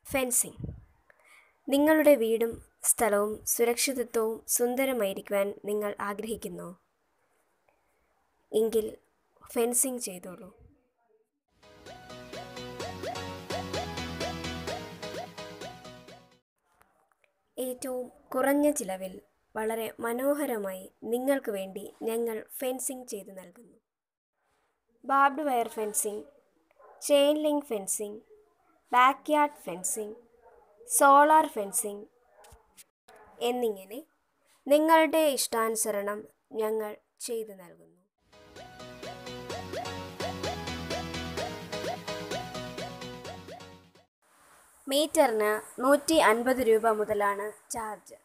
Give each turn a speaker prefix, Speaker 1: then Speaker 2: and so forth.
Speaker 1: fencing നിങ്ങളുടെ വീടും സ്ഥലവും സുരക്ഷിതത്വവും സുന്ദരമായിരിക്കുവാൻ നിങ്ങൾ ആഗ്രഹിക്കുന്നോ എങ്കിൽ ഫെൻസിംഗ് ചെയ്തോളൂ ഏറ്റവും കുറഞ്ഞ ചിലവിൽ വളരെ മനോഹരമായി നിങ്ങൾക്ക് വേണ്ടി ഞങ്ങൾ ഫെൻസിംഗ് ചെയ്തു നൽകുന്നു barbed wire fencing chain link fencing back yard fencing solar fencing എന്നിങ്ങനെ നിങ്ങളുടെ ഇഷ്ടാനുസരണം ഞങ്ങൾ ചെയ്തു നൽകുന്നു മീറ്ററിന് നൂറ്റി അൻപത് രൂപ മുതലാണ് ചാർജ്